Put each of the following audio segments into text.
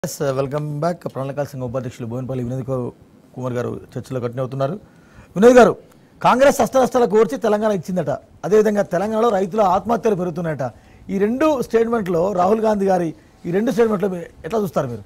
Yes welcome back ప్రణాళికల సంఘ ఉపాధ్యక్షులు బోయినపల్లి వినోద్ కు- కుమార్ గారు చర్చలో కంటిన్యూ అవుతున్నారు వినోద్ గారు కాంగ్రెస్ అష్టనష్టాల కోర్చి తెలంగాణ ఇచ్చిందట అదేవిధంగా తెలంగాణలో రైతుల ఆత్మహత్యలు పెరుగుతున్నాయట ఈ రెండు స్టేట్మెంట్లో రాహుల్ గాంధీ గారి ఈ రెండు స్టేట్మెంట్లు మీరు ఎట్లా చూస్తారు మీరు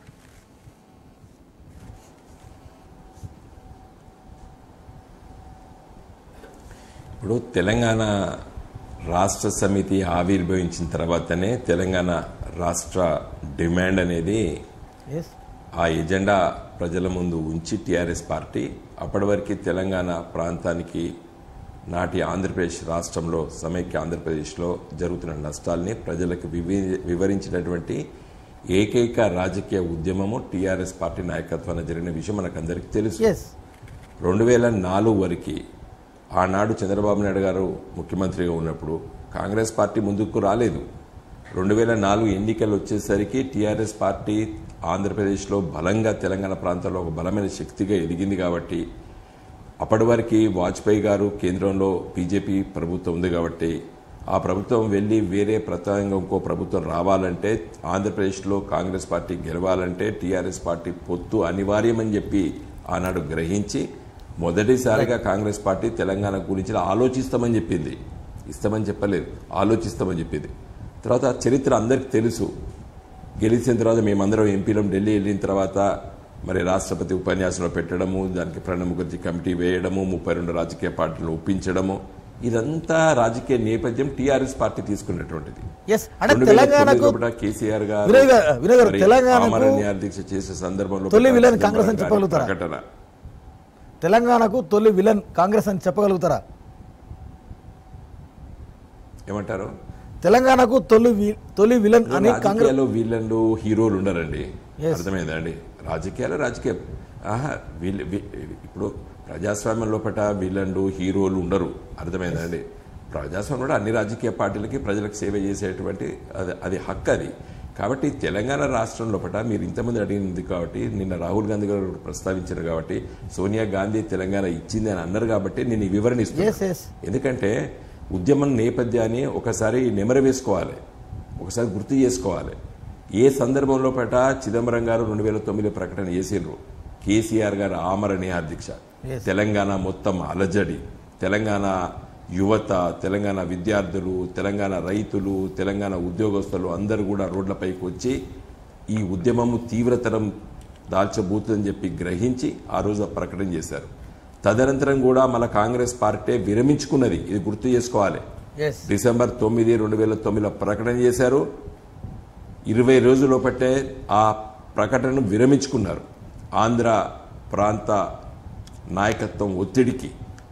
ఇప్పుడు తెలంగాణ రాష్ట్ర సమితి ఆవిర్భవించిన తర్వాతనే తెలంగాణ రాష్ట్ర డిమాండ్ అనేది ఎస్ ఆ ఎజెండా ప్రజల ముందు ఉంచి టీఆర్ఎస్ పార్టీ అప్పటి వరకు తెలంగాణ ప్రాంతానికి నాటి ఆంధ్రప్రదేశ్ రాష్ట్రంలో సమైక్య ఆంధ్రప్రదేశ్లో జరుగుతున్న నష్టాల్ని ప్రజలకు వివి- వివరించినటువంటి ఏకైక రాజకీయ ఉద్యమము టీఆర్ఎస్ పార్టీ నాయకత్వాన జరిగిన విషయం మనకందరికీ తెలుసు ఎస్ రెండు వేల నాలుగు వరకు ఆనాడు చంద్రబాబు నాయుడు గారు ముఖ్యమంత్రిగా ఉన్నప్పుడు కాంగ్రెస్ పార్టీ ముందుకు రాలేదు రెండు వేల నాలుగు ఎన్నికలు వచ్చేసరికి టీఆర్ఎస్ పార్టీ ఆంధ్రప్రదేశ్లో బలంగా తెలంగాణ ప్రాంతంలో ఒక బలమైన శక్తిగా ఎదిగింది కాబట్టి అప్పటి వరకు వాజ్పేయి గారు కేంద్రంలో బీజేపీ ప్రభుత్వం ఉంది కాబట్టి ఆ ప్రభుత్వం వెళ్ళి వేరే ప్రత్యేకంగా ఇంకో ప్రభుత్వం రావాలంటే ఆంధ్రప్రదేశ్లో కాంగ్రెస్ పార్టీ గెలవాలంటే టీఆర్ఎస్ పార్టీ పొత్తు అనివార్యమని చెప్పి ఆనాడు గ్రహించి మొదటిసారిగా కాంగ్రెస్ పార్టీ తెలంగాణ గురించి ఆలోచిస్తామని చెప్పింది ఇస్తామని చెప్పలేదు ఆలోచిస్తామని చెప్పింది తర్వాత చరిత్ర అందరికీ తెలుసు గెలిచిన తర్వాత మేమందరం ఎంపీలం ఢిల్లీ వెళ్ళిన తర్వాత మరి రాష్ట్రపతి ఉపన్యాసంలో పెట్టడము దానికి ప్రణబ్ ముఖర్జీ కమిటీ వేయడము ముప్పై రెండు రాజకీయ పార్టీలు ఒప్పించడము ఇదంతా రాజకీయ నేపథ్యం టీఆర్ఎస్ పార్టీ తీసుకున్నటువంటిది ఎస్ అంటే రెండు వేల తెలంగాణకు తొమ్మిదిలో కూడా కేసీఆర్ గారు వినయ్ గారు- వినయ్ గారు, మరి తెలంగాణకు ఆమరణ నిరాదీక్ష చేసే సందర్భంలో తొలి విలన్ ప్రకాశ్ కాంగ్రెస్ అని గారి చెప్పగలుగుతారా? ప్రకటన తెలంగాణకు తొలి విలన్ కాంగ్రెస్ అని చెప్పగలుగుతారా ఏమంటారు తెలంగాణకు తొలి వి- తొలి విలన్ అని కాంగ్రెస్ రాజకీయాల్లో వీళ్ళండు హీరోలు ఉండరండి Yes. అర్థమైందా అండి రాజకీయాలు రాజకీయ ఆహా వీళ్ళు వీ- ఇప్పుడు ప్రజాస్వామ్యం లోపల వీళ్ళండు హీరోలు ఉండరు అర్థమైందా అండి ప్రజాస్వామ్యం కూడా అన్ని రాజకీయ పార్టీలకి ప్రజలకు సేవ చేసేటువంటి అది అది హక్కు అది కాబట్టి తెలంగాణ రాష్ట్రం లోపల మీరు ఇంతమంది అడిగింది కాబట్టి నిన్న రాహుల్ గాంధీ గారు ప్రస్తావించారు కాబట్టి సోనియా గాంధీ తెలంగాణ ఇచ్చింది అని అన్నారు కాబట్టి నేను ఈ వివరణ ఎస్ ఇస్తున్నాను ఎస్ ఎందుకంటే ఉద్యమం నేపథ్యాన్ని ఒకసారి నెమరు వేసుకోవాలి ఒకసారి గుర్తు చేసుకోవాలి ఏ సందర్భంలో పట చిదంబరం గారు రెండు వేల తొమ్మిది ప్రకటన చేసిండ్రు కేసీఆర్ గారు ఆమరణ నిరాదీక్ష Yes. తెలంగాణ మొత్తం అలజడి తెలంగాణ యువత తెలంగాణ విద్యార్థులు తెలంగాణ రైతులు తెలంగాణ ఉద్యోగస్తులు అందరూ కూడా రోడ్లపైకి వచ్చి ఈ ఉద్యమము తీవ్రతరం దాల్చబోతుందని చెప్పి గ్రహించి ఆ రోజు ఆ ప్రకటన చేశారు తదనంతరం కూడా మన కాంగ్రెస్ పార్టీ విరమించుకున్నది ఇది గుర్తు చేసుకోవాలి ఎస్ డిసెంబర్ తొమ్మిది రెండు వేల తొమ్మిదిలో ప్రకటన చేశారు ఇరవై రోజుల పట్టే ఆ ప్రకటనను విరమించుకున్నారు ఆంధ్ర ప్రాంత నాయకత్వం ఒత్తిడికి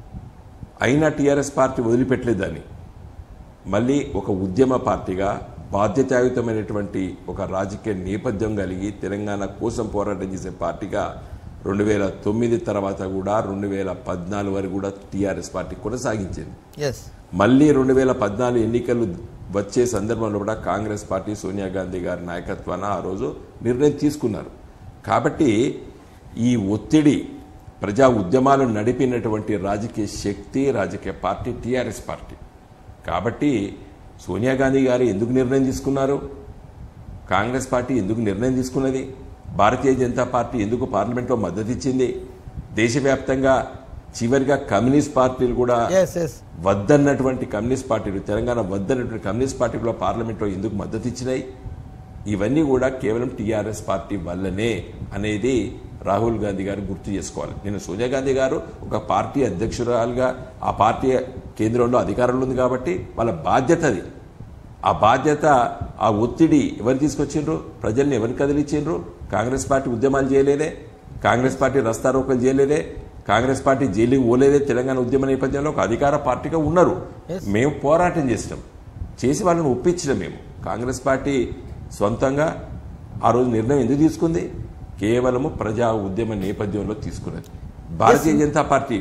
అయినా టీఆర్ఎస్ పార్టీ వదిలిపెట్టలేదు దాన్ని మళ్ళీ ఒక ఉద్యమ పార్టీగా బాధ్యతాయుతమైనటువంటి ఒక రాజకీయ నేపథ్యం కలిగి తెలంగాణ కోసం పోరాటం చేసే పార్టీగా రెండు వేల తొమ్మిది తర్వాత కూడా రెండు వేల పద్నాలుగు వరకు కూడా టీఆర్ఎస్ పార్టీ కొనసాగించింది ఎస్ మళ్ళీ రెండు వేల పద్నాలుగు ఎన్నికలు వచ్చే సందర్భంలో కూడా కాంగ్రెస్ పార్టీ సోనియా గాంధీ గారి నాయకత్వాన ఆ రోజు నిర్ణయం తీసుకున్నారు కాబట్టి ఈ ఒత్తిడి ప్రజా ఉద్యమాలు నడిపినటువంటి రాజకీయ శక్తి రాజకీయ పార్టీ టీఆర్ఎస్ పార్టీ కాబట్టి సోనియా గాంధీ గారు ఎందుకు నిర్ణయం తీసుకున్నారు కాంగ్రెస్ పార్టీ ఎందుకు నిర్ణయం తీసుకున్నది భారతీయ జనతా పార్టీ ఎందుకు పార్లమెంట్లో మద్దతు ఇచ్చింది దేశవ్యాప్తంగా చివరిగా కమ్యూనిస్ట్ పార్టీలు కూడా ఎస్ ఎస్ వద్దన్నటువంటి కమ్యూనిస్ట్ పార్టీలు తెలంగాణ వద్దన్నటువంటి కమ్యూనిస్ట్ పార్టీ కూడా పార్లమెంట్లో ఎందుకు మద్దతు ఇచ్చినాయి ఇవన్నీ కూడా కేవలం టీఆర్ఎస్ పార్టీ వల్లనే అనేది రాహుల్ గాంధీ గారు గుర్తు చేసుకోవాలి నేను సోనియా గాంధీ గారు ఒక పార్టీ అధ్యక్షురాలుగా ఆ పార్టీ కేంద్రంలో అధికారంలో ఉంది కాబట్టి వాళ్ళ బాధ్యత అది ఆ బాధ్యత ఆ ఒత్తిడి ఎవరు తీసుకొచ్చిండ్రు ప్రజల్ని ఎవరు కదిలిచ్చిండ్రు కాంగ్రెస్ పార్టీ ఉద్యమాలు చేయలేదే కాంగ్రెస్ పార్టీ రస్తారోకలు చేయలేదే కాంగ్రెస్ పార్టీ జైలుకి పోలేదే తెలంగాణ ఉద్యమ నేపథ్యంలో ఒక అధికార పార్టీగా ఉన్నారు మేము పోరాటం చేసినాం చేసి వాళ్ళని ఒప్పించినాం మేము కాంగ్రెస్ పార్టీ సొంతంగా ఆ రోజు నిర్ణయం ఎందుకు తీసుకుంది కేవలము ప్రజా ఉద్యమ నేపథ్యంలో తీసుకున్నది భారతీయ జనతా పార్టీ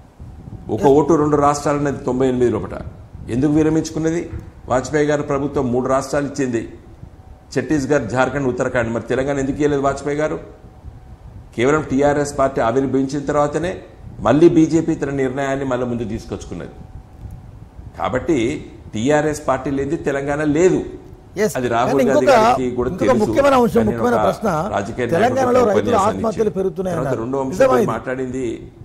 ఒక ఓటు రెండు రాష్ట్రాలు అనేది తొంభై ఎనిమిది లోపల ఎందుకు విరమించుకున్నది వాజ్పేయి గారు ప్రభుత్వం మూడు రాష్ట్రాలు ఇచ్చింది ఛత్తీస్గఢ్ జార్ఖండ్ ఉత్తరాఖండ్ మరి తెలంగాణ ఎందుకు ఇవ్వలేదు వాజ్పేయి గారు కేవలం టీఆర్ఎస్ పార్టీ ఆవిర్భవించిన తర్వాతనే మళ్ళీ బీజేపీ తన నిర్ణయాన్ని మళ్ళీ ముందు తీసుకొచ్చుకున్నది కాబట్టి టీఆర్ఎస్ పార్టీ లేనిది తెలంగాణ లేదు Yes. అది రాహుల్ కానీ గాంధీ ఇంకొక- గారికి కూడా ఇంకొక తెలుసు. ముఖ్యమైన అంశం, కానీ ముఖ్యమైన ఒక ప్రశ్న, రాజకీయ తెలంగాణలో నాయకుడికి రైతుల ఉపన్యాసాన్ని ఆత్మహత్యలు ఇచ్చి. పెరుగుతున్నాయి తర్వాత అన్నారు. రెండో అంశం నిజమా మీరు ఇది? మాట్లాడింది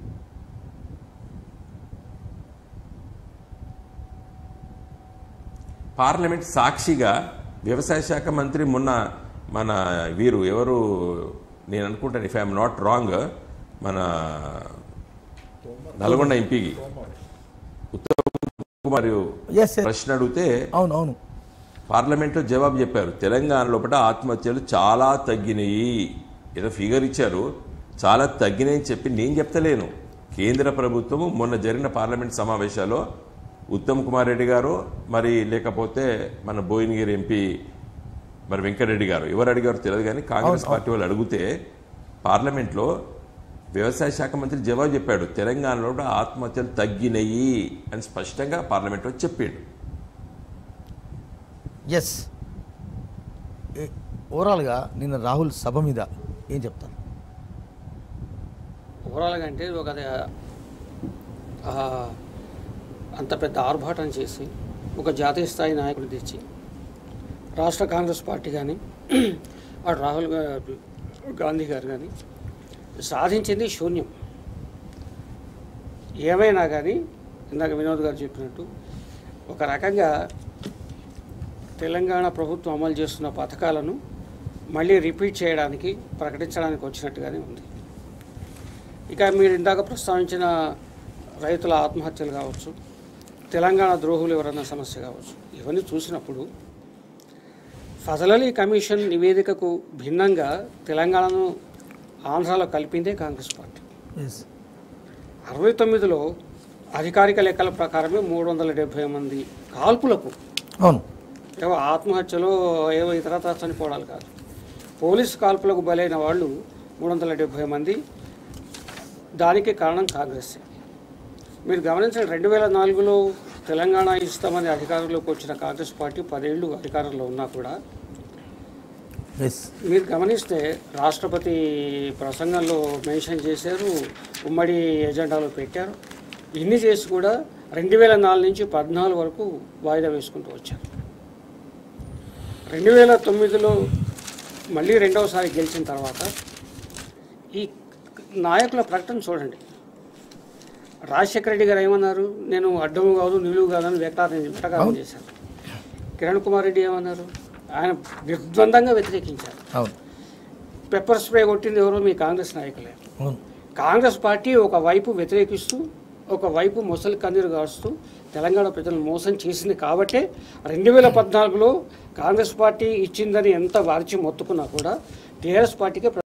పార్లమెంట్ సాక్షిగా వ్యవసాయ శాఖ మంత్రి మొన్న మన వీరు ఎవరు నేను అనుకుంటాను ఇఫ్ ఐఎమ్ నాట్ రాంగ్ మన నల్గొండ ఎంపీకి ఉత్తమ్ కుమార్ Yes, yes. ప్రశ్న అడిగితే అవును అవును పార్లమెంట్లో జవాబు చెప్పారు తెలంగాణ లోపల ఆత్మహత్యలు చాలా తగ్గినాయి ఏదో ఫిగర్ ఇచ్చారు చాలా తగ్గినాయి అని చెప్పి నేను చెప్తలేను కేంద్ర ప్రభుత్వము మొన్న జరిగిన పార్లమెంట్ సమావేశాల్లో ఉత్తమ్ కుమార్ రెడ్డి గారు మరి లేకపోతే మన బోయినగిరి ఎంపీ మరి వెంకటరెడ్డి గారు ఎవరు అడిగారు తెలియదు కానీ కాంగ్రెస్ పార్టీ వాళ్ళు అడిగితే పార్లమెంట్లో వ్యవసాయ శాఖ మంత్రి జవాబు చెప్పాడు తెలంగాణలో కూడా ఆత్మహత్యలు తగ్గినాయి అని స్పష్టంగా పార్లమెంట్లో చెప్పాడు ఎస్ ఓవరాల్గా నిన్న రాహుల్ సభ మీద ఏం చెప్తారు ఓవరాల్గా అంటే ఒక ఆ, అంత పెద్ద ఆర్భాటం చేసి ఒక జాతీయ స్థాయి నాయకుడు తెచ్చి రాష్ట్ర కాంగ్రెస్ పార్టీ కానీ అటు రాహుల్ గా- గాంధీ గారు కానీ సాధించింది శూన్యం ఏమైనా కానీ ఇందాక వినోద్ గారు చెప్పినట్టు ఒక రకంగా తెలంగాణ ప్రభుత్వం అమలు చేస్తున్న పథకాలను మళ్ళీ రిపీట్ చేయడానికి ప్రకటించడానికి వచ్చినట్టుగానే ఉంది ఇక మీరు ఇందాక ప్రస్తావించిన రైతుల ఆత్మహత్యలు కావచ్చు తెలంగాణ ద్రోహులు ఎవరన్నా సమస్య కావచ్చు ఇవన్నీ చూసినప్పుడు ఫజల్ అలీ కమిషన్ నివేదికకు భిన్నంగా తెలంగాణను ఆంధ్రాలో కలిపిందే కాంగ్రెస్ పార్టీ ఎస్ అరవై తొమ్మిదిలో అధికారిక లెక్కల ప్రకారమే మూడు వందల డెబ్భై మంది కాల్పులకు అవును ఏవో ఆత్మహత్యలో ఏవో ఇతరత్ర చనిపోవడాలు కాదు పోలీస్ కాల్పులకు బలైన వాళ్ళు మూడు వందల డెబ్భై మంది దానికి కారణం కాంగ్రెస్ మీరు గమనించండి రెండు వేల నాలుగులో తెలంగాణ ఇస్తామని అధికారంలోకి వచ్చిన కాంగ్రెస్ పార్టీ పదేళ్ళు అధికారంలో ఉన్నా కూడా ఎస్ మీరు గమనిస్తే రాష్ట్రపతి ప్రసంగంలో మెన్షన్ చేశారు ఉమ్మడి ఎజెండాలో పెట్టారు ఇన్ని చేసి కూడా రెండు వేల నాలుగు నుంచి పద్నాలుగు వరకు వాయిదా వేసుకుంటూ వచ్చారు రెండు వేల తొమ్మిదిలో మళ్ళీ రెండవసారి గెలిచిన తర్వాత ఈ నాయకుల ప్రకటన చూడండి రాజశేఖర రెడ్డి గారు ఏమన్నారు నేను అడ్డము కాదు నిలువు కాదని వెటారం వెటకారం చేశారు కిరణ్ కుమార్ రెడ్డి ఏమన్నారు ఆయన నిర్ద్వందంగా వ్యతిరేకించారు అవును పెప్పర్ స్ప్రే కొట్టింది ఎవరో మీ కాంగ్రెస్ నాయకులే అవును కాంగ్రెస్ పార్టీ ఒకవైపు వ్యతిరేకిస్తూ ఒకవైపు మొసలి కన్నీరు కారుస్తూ తెలంగాణ ప్రజలను మోసం చేసింది కాబట్టే రెండు వేల పద్నాలుగులో కాంగ్రెస్ పార్టీ ఇచ్చిందని ఎంత వార్చి మొత్తుకున్నా కూడా టీఆర్ఎస్ పార్టీకే